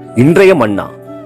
இன்றைய மன்னா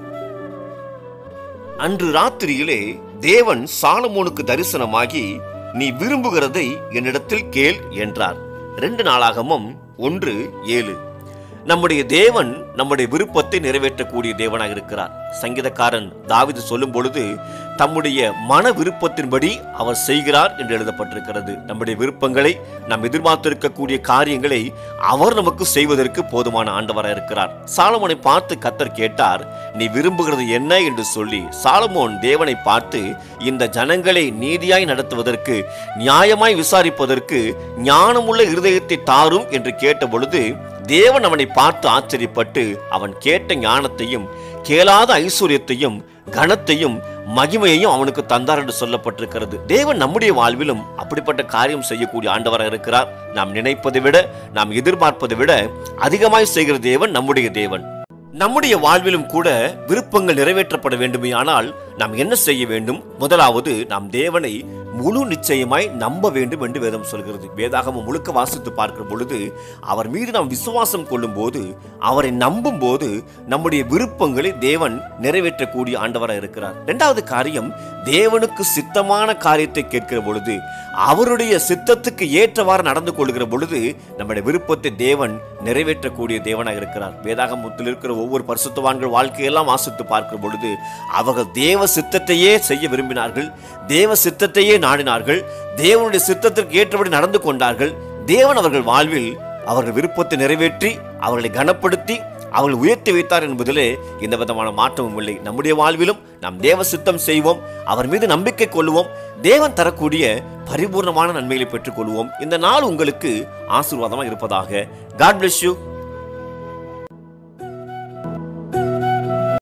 அன்று ராத்திரியிலே தேவன் சாலமோனுக்கு தரிசனமாகி நீ விரும்புகிறதை என்னிடத்தில் கேள் என்றார் ரெண்டு நாளாகமும் ஒன்று ஏழு நம்முடைய தேவன் நம்முடைய விருப்பத்தை நிறைவேற்றக்கூடிய தேவனாக இருக்கிறார் சங்கீதக்காரன் தாவிது சொல்லும் பொழுது தம்முடைய மன விருப்பத்தின்படி அவர் செய்கிறார் என்று எழுதப்பட்டிருக்கிறது நம்முடைய விருப்பங்களை நாம் எதிர்பார்த்திருக்கக்கூடிய காரியங்களை அவர் நமக்கு செய்வதற்கு போதுமான ஆண்டவராக இருக்கிறார் சாலமோனை பார்த்து கத்தர் கேட்டார் நீ விரும்புகிறது என்ன என்று சொல்லி சாலமோன் தேவனை பார்த்து இந்த ஜனங்களை நீதியாய் நடத்துவதற்கு நியாயமாய் விசாரிப்பதற்கு ஞானமுள்ள இருதயத்தை தாரும் என்று கேட்ட பொழுது தேவன் அவனை பார்த்து ஆச்சரியப்பட்டு அவன் கேட்ட ஞானத்தையும் கேளாத ஐஸ்வர்யத்தையும் கனத்தையும் மகிமையையும் அவனுக்கு தந்தார் என்று சொல்லப்பட்டிருக்கிறது தேவன் நம்முடைய வாழ்விலும் அப்படிப்பட்ட காரியம் செய்யக்கூடிய ஆண்டவராக இருக்கிறார் நாம் நினைப்பதை விட நாம் எதிர்பார்ப்பதை விட அதிகமாய் செய்கிற தேவன் நம்முடைய தேவன் நம்முடைய வாழ்விலும் கூட விருப்பங்கள் நிறைவேற்றப்பட வேண்டுமேயானால் நாம் என்ன செய்ய வேண்டும் முதலாவது நாம் தேவனை முழு நிச்சயமாய் நம்ப வேண்டும் என்று வேதம் சொல்கிறது வேதாகமம் முழுக்க வாசித்து பார்க்கிற பொழுது அவர் மீது நாம் விசுவாசம் கொள்ளும் போது அவரை நம்பும் போது நம்முடைய விருப்பங்களை தேவன் நிறைவேற்றக்கூடிய ஆண்டவராக இருக்கிறார் இரண்டாவது காரியம் தேவனுக்கு சித்தமான காரியத்தை கேட்கிற பொழுது அவருடைய சித்தத்துக்கு ஏற்றவாறு நடந்து கொள்கிற பொழுது நம்முடைய விருப்பத்தை தேவன் நிறைவேற்றக்கூடிய தேவனாக இருக்கிறார் வேதாகமத்தில் இருக்கிற ஒவ்வொரு பரிசுத்தவான்கள் வாழ்க்கையெல்லாம் வாசித்து பார்க்கிற பொழுது அவர்கள் தேவ சித்தத்தையே செய்ய விரும்பினார்கள் தேவ சித்தத்தையே நாடினார்கள் தேவனுடைய சித்தத்திற்கு ஏற்றபடி நடந்து கொண்டார்கள் தேவன் அவர்கள் வாழ்வில் அவர்கள் விருப்பத்தை நிறைவேற்றி அவர்களை கனப்படுத்தி அவர்கள் உயர்த்தி வைத்தார் என்பதிலே எந்த விதமான மாற்றமும் இல்லை நம்முடைய வாழ்விலும் நாம் தேவ சித்தம் செய்வோம் அவர் மீது நம்பிக்கை கொள்வோம் தேவன் தரக்கூடிய பரிபூர்ணமான நன்மைகளை பெற்றுக்கொள்வோம் இந்த நாள் உங்களுக்கு ஆசீர்வாதமாக இருப்பதாக காட் bless யூ